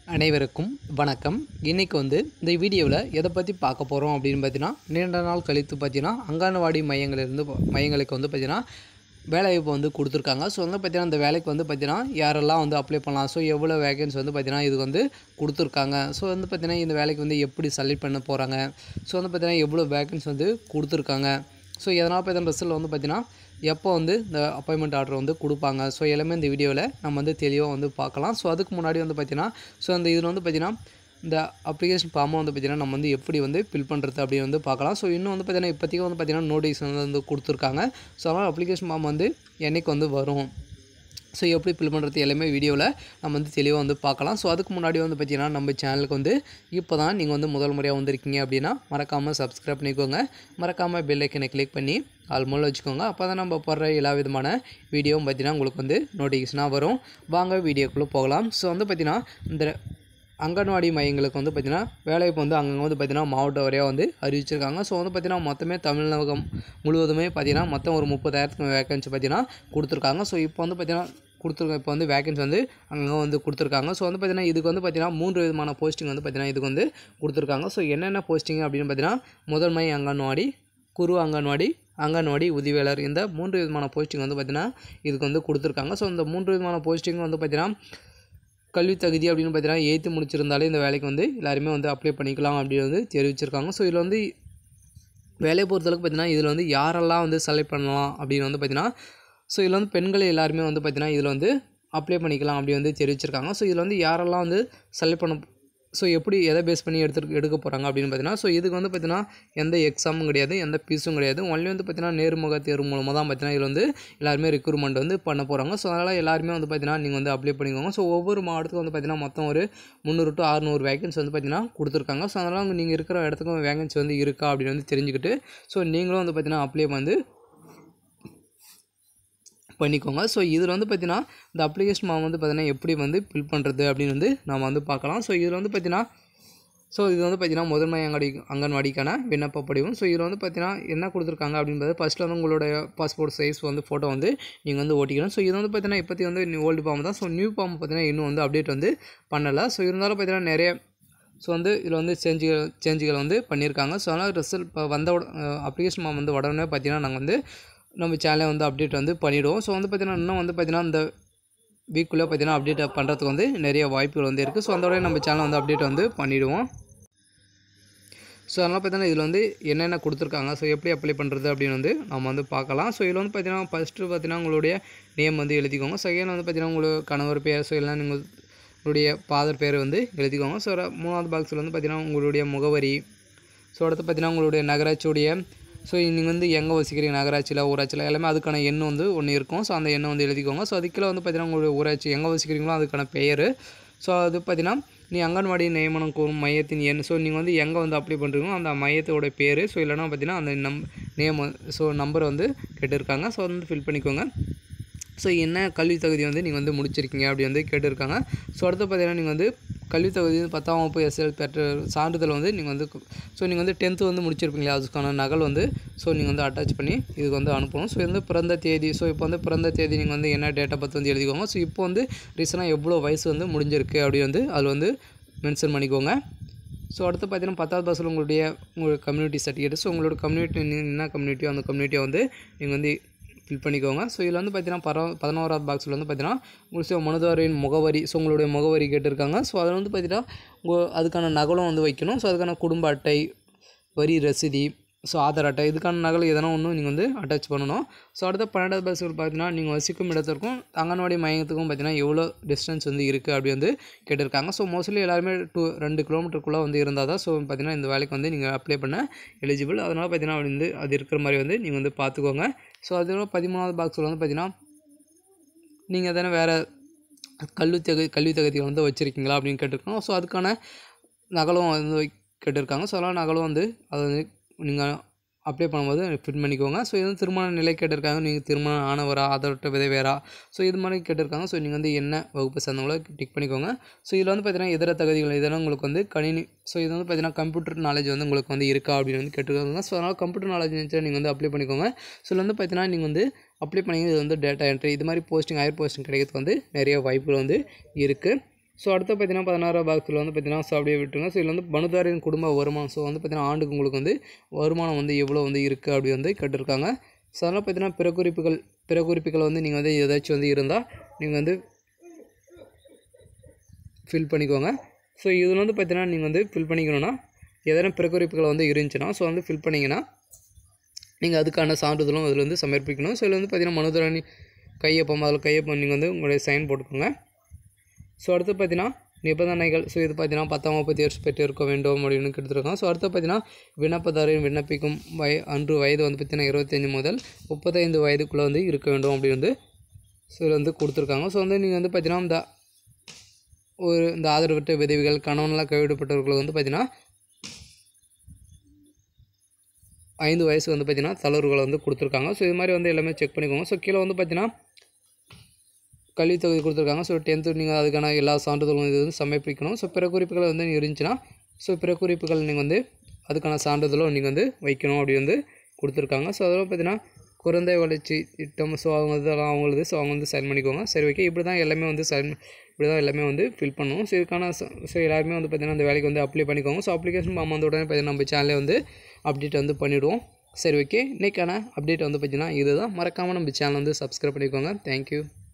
அனைவருக்கும் வணக்கம் இன்றைக்கி வந்து இந்த வீடியோவில் எதை பற்றி பார்க்க போகிறோம் அப்படின்னு பார்த்தீங்கன்னா நீண்ட நாள் கழித்து பார்த்தீங்கன்னா அங்கன்வாடி மையங்களிலிருந்து மையங்களுக்கு வந்து பார்த்தீங்கன்னா வேலைவாய்ப்பு வந்து கொடுத்துருக்காங்க ஸோ வந்து பார்த்தீங்கன்னா இந்த வேலைக்கு வந்து பார்த்தீங்கன்னா யாரெல்லாம் வந்து அப்ளை பண்ணலாம் ஸோ எவ்வளோ வேகன்சி வந்து பார்த்தீங்கன்னா இது வந்து கொடுத்துருக்காங்க ஸோ வந்து பார்த்தீங்கன்னா இந்த வேலைக்கு வந்து எப்படி செலக்ட் பண்ண போகிறாங்க ஸோ வந்து பார்த்தீங்கன்னா எவ்வளோ வேகன்சி வந்து கொடுத்துருக்காங்க ஸோ எதனால் பார்த்தீங்கன்னா ரிசல்ட் வந்து பார்த்தீங்கன்னா எப்போ வந்து இந்த அப்பாயின்மெண்ட் ஆர்டர் வந்து கொடுப்பாங்க ஸோ எல்லாமே இந்த வீடியோவில் நம்ம வந்து தெளிவாக வந்து பார்க்கலாம் ஸோ அதுக்கு முன்னாடி வந்து பார்த்தீங்கன்னா ஸோ அந்த இதில் வந்து பார்த்தீங்கன்னா இந்த அப்ளிகேஷன் ஃபார்மை வந்து பார்த்தீங்கன்னா நம்ம வந்து எப்படி வந்து ஃபில் பண்ணுறது அப்படின்னு வந்து பார்க்கலாம் ஸோ இன்னும் வந்து பார்த்தீங்கன்னா இப்போதைக்கு வந்து பார்த்தீங்கன்னா நோட்டீஸ் வந்து கொடுத்துருக்காங்க ஸோ அதனால் அப்ளிகேஷன் ஃபார்ம் வந்து என்னைக்கு வந்து வரும் ஸோ எப்படி ஃபில் பண்ணுறது எல்லாமே வீடியோவில் நம்ம வந்து தெளிவாக வந்து பார்க்கலாம் ஸோ அதுக்கு முன்னாடி வந்து பார்த்தீங்கன்னா நம்ம சேனலுக்கு வந்து இப்போ தான் நீங்கள் வந்து முதல் முறையாக வந்திருக்கீங்க அப்படின்னா மறக்காமல் சப்ஸ்கிரைப் பண்ணிக்கோங்க மறக்காமல் பெல் ஐக்கனை கிளிக் பண்ணி ஆல் மூலம் வச்சுக்கோங்க அப்போ தான் நம்ம போடுற எல்லா விதமான வீடியோவும் பார்த்தீங்கன்னா உங்களுக்கு வந்து நோட்டிஃபிகேஷனாக வரும் வாங்க வீடியோக்குள்ளே போகலாம் ஸோ வந்து பார்த்தீங்கன்னா இந்த அங்கன்வாடி மையங்களுக்கு வந்து பார்த்திங்கன்னா வேலைவாய்ப்பு வந்து அங்கங்கே வந்து பார்த்திங்கன்னா மாவட்ட வரையாக வந்து அறிவிச்சிருக்காங்க ஸோ வந்து பார்த்திங்கன்னா மொத்தமே தமிழகம் முழுவதுமே பார்த்திங்கன்னா மொத்தம் ஒரு முப்பதாயிரத்துக்கு வேகன்சி பார்த்திங்கன்னா கொடுத்துருக்காங்க ஸோ இப்போ வந்து பார்த்திங்கன்னா கொடுத்துருக்க இப்போ வந்து வேகன்சி வந்து அங்கங்கே வந்து கொடுத்துருக்காங்க ஸோ வந்து பார்த்திங்கன்னா இதுக்கு வந்து பார்த்திங்கன்னா மூன்று விதமான போஸ்டிங் வந்து பார்த்திங்கன்னா இதுக்கு வந்து கொடுத்துருக்காங்க ஸோ என்னென்ன போஸ்டிங் அப்படின்னு பார்த்திங்கன்னா முதன்மை அங்கன்வாடி குரு அங்கன்வாடி அங்கன்வாடி உதவியாளர் இந்த மூன்று விதமான போஸ்டிங் வந்து பார்த்திங்கன்னா இதுக்கு வந்து கொடுத்துருக்காங்க ஸோ இந்த மூன்று விதமான போஸ்டிங் வந்து பார்த்திங்கன்னா கல்வி தகுதி அப்படின்னு பார்த்தீங்கன்னா எயித்து முடிச்சிருந்தாலே இந்த வேலைக்கு வந்து எல்லாருமே வந்து அப்ளை பண்ணிக்கலாம் அப்படின்னு வந்து தெரிவிச்சிருக்காங்க ஸோ இதில் வந்து வேலையை பொறுத்தளவுக்கு பார்த்தீங்கன்னா இதில் வந்து யாரெல்லாம் வந்து செலக்ட் பண்ணலாம் அப்படின்னு வந்து பார்த்தீங்கன்னா ஸோ இதில் வந்து பெண்கள் எல்லாருமே வந்து பார்த்தீங்கன்னா இதில் வந்து அப்ளை பண்ணிக்கலாம் அப்படி வந்து தெரிவிச்சிருக்காங்க ஸோ இதில் வந்து யாரெல்லாம் வந்து செலக்ட் பண்ண ஸோ எப்படி எதை பேஸ் பண்ணி எடுத்து எடுக்க போகிறாங்க அப்படின்னு பார்த்தீங்கன்னா ஸோ இதுக்கு வந்து பார்த்தீங்கன்னா எந்த எக்ஸாமும் கிடையாது எந்த ஃபீஸும் கிடையாது ஒன்லி வந்து பார்த்தீங்கன்னா நேர்முக தேர்வு மூலமாக தான் பார்த்தீங்கன்னா இதில் வந்து எல்லாருமே ரெக்ரூட்மெண்ட் வந்து பண்ண போகிறாங்க ஸோ அதனால் எல்லாருமே வந்து பார்த்தீங்கன்னா நீங்கள் வந்து அப்ளை பண்ணிக்கோங்க ஸோ ஒவ்வொரு மாவட்டத்துக்கும் வந்து பார்த்தீங்கன்னா மொத்தம் ஒரு முந்நூறு டு அறுநூறு வேகன்சி வந்து பார்த்தீங்கன்னா கொடுத்துருக்காங்க ஸோ அதனால் நீங்கள் இருக்கிற இடத்துக்கும் வேகன்சி வந்து இருக்கா அப்படின்னு வந்து தெரிஞ்சுக்கிட்டு ஸோ நீங்களும் வந்து பார்த்தீங்கன்னா அப்ளை வந்து பண்ணிக்கோங்க ஸோ இதில் வந்து பார்த்தீங்கன்னா இந்த அப்ளிகேஷன் ஃபார்ம் வந்து பார்த்தீங்கன்னா எப்படி வந்து ஃபில் பண்ணுறது அப்படின்னு வந்து நம்ம வந்து பார்க்கலாம் ஸோ இதில் வந்து பார்த்தீங்கன்னா ஸோ இது வந்து பார்த்தீங்கன்னா முதன்மை அங்கடி அங்கன்வாடிக்கான விண்ணப்ப படிவம் ஸோ இதில் வந்து பார்த்தீங்கன்னா என்ன கொடுத்துருக்காங்க அப்படின்றது ஃபஸ்ட்டில் வந்து உங்களுடைய பாஸ்போர்ட் சைஸ் வந்து ஃபோட்டோ வந்து நீங்கள் வந்து ஓட்டிக்கணும் ஸோ இது வந்து பார்த்தீங்கன்னா இப்போத்தி வந்து ஓல்டு ஃபார்ம் தான் ஸோ நியூ ஃபார்ம் பார்த்தீங்கன்னா இன்னும் வந்து அப்டேட் வந்து பண்ணலை ஸோ இருந்தாலும் பார்த்தீங்கன்னா நிறைய ஸோ வந்து இதில் வந்து சேஞ்சுகள் சேஞ்சுகள் வந்து பண்ணியிருக்காங்க ஸோ அதனால் ரிசல்ட் இப்போ வந்த அப்ளிகேஷன் ஃபார்ம் வந்து உடனே பார்த்தீங்கன்னா நாங்கள் வந்து நம்ம சேனலை வந்து அப்டேட் வந்து பண்ணிவிடுவோம் ஸோ வந்து பார்த்திங்கன்னா இன்னும் வந்து பார்த்திங்கன்னா இந்த வீக்குள்ளே பார்த்திங்கன்னா அப்டேட் பண்ணுறதுக்கு வந்து நிறைய வாய்ப்புகள் வந்து இருக்குது ஸோ அதோடய நம்ம சேனல் வந்து அப்டேட் வந்து பண்ணிவிடுவோம் ஸோ அதனால் பார்த்தீங்கன்னா இதில் வந்து என்னென்ன கொடுத்துருக்காங்க ஸோ எப்படி அப்ளை பண்ணுறது அப்படின்னு வந்து நம்ம வந்து பார்க்கலாம் ஸோ இதில் வந்து பார்த்தீங்கன்னா ஃபஸ்ட்டு பார்த்தீங்கன்னா உங்களுடைய நேம் வந்து எழுதிக்கோங்க செகண்ட் வந்து பார்த்தீங்கன்னா உங்களுக்கு கணவர் பேர் ஸோ எல்லாம் நீங்கள் உங்களுடைய ஃபாதர் பேர் வந்து எழுதிக்கோங்க ஸோ மூணாவது பாக்ஸில் வந்து பார்த்தீங்கன்னா உங்களுடைய முகவரி ஸோ அடுத்து பார்த்தீங்கன்னா உங்களுடைய நகராட்சியுடைய ஸோ நீங்கள் வந்து எங்கே வசிக்கிறீங்க நகராட்சியில் ஊராட்சியில் எல்லாமே அதுக்கான எண் வந்து ஒன்று இருக்கும் ஸோ அந்த எண்ணை வந்து எழுதிக்கோங்க ஸோ அதுக்குள்ள வந்து பார்த்தீங்கன்னா உங்களுடைய ஊராட்சி எங்கே வசிக்கிறீங்களோ அதுக்கான பெயர் ஸோ அது பார்த்தீங்கன்னா நீ அங்கன்வாடி நியமனம் கூறும் மையத்தின் எண் ஸோ நீங்கள் வந்து எங்கே வந்து அப்ளை பண்ணுறீங்களோ அந்த மையத்தோட பேர் ஸோ இல்லைனா பார்த்தீங்கன்னா அந்த நம் நேம் ஸோ நம்பர் வந்து கேட்டிருக்காங்க ஸோ வந்து ஃபில் பண்ணிக்கோங்க ஸோ என்ன கல்வி தகுதி வந்து நீங்கள் வந்து முடிச்சிருக்கீங்க அப்படி வந்து கேட்டிருக்காங்க ஸோ அடுத்து பார்த்தீங்கன்னா நீங்கள் வந்து கல்வி தகுதி வந்து பத்தாம் வகுப்பு எஸ்எல் பெற்ற சான்றிதழ் வந்து நீங்கள் வந்து ஸோ நீங்கள் வந்து டென்த்து வந்து முடிச்சிருப்பீங்களா அதுக்கான நகல் வந்து ஸோ நீங்கள் வந்து அட்டாச் பண்ணி இதுக்கு வந்து அனுப்பணும் ஸோ இது வந்து பிறந்த தேதி ஸோ இப்போ வந்து பிறந்த தேதி நீங்கள் வந்து என்ன டேட்டை பற்றி வந்து எழுதிக்கோங்க ஸோ இப்போ வந்து ரீசனாக எவ்வளோ வயசு வந்து முடிஞ்சிருக்கு அப்படி வந்து அதில் வந்து மென்ஷன் பண்ணிக்கோங்க ஸோ அடுத்து பார்த்தீங்கன்னா பத்தாவது பஸ்ஸில் உங்களுடைய உங்களோட கம்யூனிட்டி சர்டிஃபிகேட் ஸோ உங்களோட கம்யூனிட்டி என்ன கம்யூனிட்டியோ அந்த கம்யூனிட்டியை வந்து நீங்கள் வந்து ஃபில் பண்ணிக்கோங்க ஸோ இதில் வந்து பார்த்தீங்கன்னா பர பதினோராவது பாக்ஸில் வந்து பார்த்தீங்கன்னா உங்களுக்கு மனுதாரின் முகவரி ஸோ உங்களுடைய முகவரி கேட்டிருக்காங்க ஸோ அதில் வந்து பார்த்தீங்கன்னா உங்கள் அதுக்கான நகலும் வந்து வைக்கணும் ஸோ அதுக்கான குடும்ப அட்டை வரி ரசீதி ஸோ ஆதார் அட்டை இதுக்கான நகல் எதனா ஒன்று நீங்கள் வந்து அட்டாச் பண்ணணும் ஸோ அடுத்த பன்னெண்டாவது பஸ்ஸில் பார்த்தீங்கன்னா நீங்கள் வசிக்கும் இடத்திற்கும் அங்கன்வாடி மையத்துக்கும் பார்த்தீங்கன்னா எவ்வளோ டிஸ்டன்ஸ் வந்து இருக்குது அப்படி வந்து கேட்டிருக்காங்க ஸோ மோஸ்ட்லி எல்லாருமே டூ ரெண்டு கிலோமீட்டருக்குள்ளே வந்து இருந்தால் தான் ஸோ பார்த்தீங்கன்னா இந்த வேலைக்கு வந்து நீங்கள் அப்ளை பண்ண எலிஜிபிள் அதனால் பார்த்தீங்கன்னா அப்படி வந்து அது இருக்கிற மாதிரி வந்து நீங்கள் வந்து பார்த்துக்கோங்க ஸோ அதோட பதிமூணாவது பாக்ஸில் வந்து பார்த்தீங்கன்னா நீங்கள் எதனா வேறு கல்வி தகு கல்வி தகுதிகள் வந்து வச்சுருக்கீங்களா அப்படின்னு கேட்டிருக்காங்க ஸோ அதுக்கான நகலும் வந்து கேட்டிருக்காங்க ஸோ அதெல்லாம் நகலும் வந்து அது வந்து நீங்கள் அப்ளை பண்ணும்போது ஃபிட் பண்ணிக்கோங்க ஸோ இது வந்து திருமண நிலை கேட்டிருக்காங்க நீங்கள் திருமணம் ஆனவரா ஆதரவற்ற விதைவேரா ஸோ இது மாதிரி கேட்டிருக்காங்க ஸோ நீங்கள் வந்து என்ன வகுப்பு சேர்ந்தவங்களோ டிக் பண்ணிக்கோங்க ஸோ இதில் வந்து பார்த்தீங்கன்னா இதர தகுதிகள் இதெல்லாம் உங்களுக்கு வந்து கணினி ஸோ இது வந்து பார்த்தீங்கன்னா கம்ப்யூட்டர் நாலேஜ் வந்து உங்களுக்கு வந்து இருக்கா அப்படின்னு வந்து கேட்டிருக்காங்க ஸோ அதனால் கம்ப்யூட்டர் நாலேஜ் இருந்துச்சுன்னா நீங்கள் வந்து அப்ளை பண்ணிக்கோங்க ஸோ இதில் வந்து பார்த்தீங்கன்னா நீங்கள் வந்து அப்ளை பண்ணிங்க இது வந்து டேட்டா என்ட்ரி இது மாதிரி போஸ்டிங் ஹையர் போஸ்டிங் கிடைக்கிறதுக்கு வந்து நிறைய வாய்ப்புகள் வந்து இருக்குது ஸோ அடுத்து பார்த்தீங்கன்னா பதினாறாம் பாக்ஸில் வந்து பார்த்தீங்கன்னா ஸோ அப்படியே விட்டுருங்க ஸோ இதில் வந்து மனுதாரின் குடும்ப வருமானம் ஸோ வந்து பார்த்தீங்கன்னா ஆண்டுக்கு உங்களுக்கு வந்து வருமானம் வந்து எவ்வளோ வந்து இருக்குது அப்படி வந்து கேட்டிருக்காங்க ஸோ அதனால் பார்த்தீங்கன்னா பிற குறிப்புகள் பிற குறிப்புகள் வந்து நீங்கள் வந்து ஏதாச்சும் வந்து இருந்தால் நீங்கள் வந்து ஃபில் பண்ணிக்கோங்க ஸோ இதில் வந்து பார்த்தீங்கன்னா நீங்கள் வந்து ஃபில் பண்ணிக்கணும்னா எதனா பிற குறிப்புகள் வந்து இருந்துச்சுன்னா ஸோ வந்து ஃபில் பண்ணிங்கன்னா நீங்கள் அதுக்கான சான்றிதழும் அதில் வந்து சமர்ப்பிக்கணும் ஸோ இதில் வந்து பார்த்தீங்கன்னா மனுதாரணி கையொப்பம் அதில் கையொப்பம் நீங்கள் வந்து உங்களுடைய சைன் போட்டுக்கோங்க ஸோ அடுத்து பார்த்தீங்கன்னா நிபந்தனைகள் ஸோ இது பார்த்தீங்கன்னா பத்தாம் வகுப்பு தேர்ச்சி பெற்று இருக்க வேண்டும் அப்படின்னு கொடுத்துருக்காங்க ஸோ அடுத்து பார்த்தீங்கன்னா விண்ணப்பதாரின் விண்ணப்பிக்கும் வய அன்று வயது வந்து பார்த்தீங்கன்னா இருபத்தஞ்சி முதல் முப்பத்தைந்து வயதுக்குள்ளே வந்து இருக்க வேண்டும் அப்படி வந்து ஸோ இதில் வந்து கொடுத்துருக்காங்க ஸோ வந்து நீங்கள் வந்து பார்த்தீங்கன்னா இந்த ஒரு இந்த ஆதரவற்ற விதவிகள் கணவனெலாம் கைவிடப்பட்டவர்களுக்கு வந்து பார்த்தீங்கன்னா ஐந்து வயசு வந்து பார்த்தீங்கன்னா தளர்வுகளை வந்து கொடுத்துருக்காங்க ஸோ இது மாதிரி வந்து எல்லாமே செக் பண்ணிக்கோங்க ஸோ கீழே வந்து பார்த்தீங்கன்னா கல்வித் தொகுதி கொடுத்துருக்காங்க ஸோ டென்த்து நீங்கள் அதுக்கான எல்லா சான்றிதழும் இது வந்து சமர்ப்பிக்கணும் ஸோ பிற குறிப்புகள் வந்து இருந்துச்சுன்னா ஸோ பிற குறிப்புகள் நீங்கள் வந்து அதுக்கான சான்றிதழும் நீங்கள் வந்து வைக்கணும் அப்படி வந்து கொடுத்துருக்காங்க ஸோ அதெல்லாம் பார்த்தீங்கன்னா குழந்தை வளர்ச்சி திட்டம் ஸோ அவங்க இதெல்லாம் அவங்களது ஸோ அவங்க வந்து சைன் பண்ணிக்கோங்க சரி ஓகே இப்படி தான் எல்லாமே வந்து சைன் இப்படி தான் எல்லாமே வந்து ஃபில் பண்ணணும் ஸோ இதுக்கான ஸோ எல்லாருமே வந்து பார்த்திங்கன்னா அந்த வேலைக்கு வந்து அப்ளை பண்ணிக்கோங்க ஸோ அப்ளிகேஷன் ஃபார்ம் வந்து உடனே பார்த்தீங்கன்னா நம்ம சேனலே வந்து அப்டேட் வந்து பண்ணிவிடுவோம் சரி ஓகே இன்றைக்கான அப்டேட் வந்து பார்த்திங்கன்னா இதுதான் மறக்காமல் நம்ம சேனல் வந்து சப்ஸ்கிரைப் பண்ணிக்கோங்க தேங்க்யூ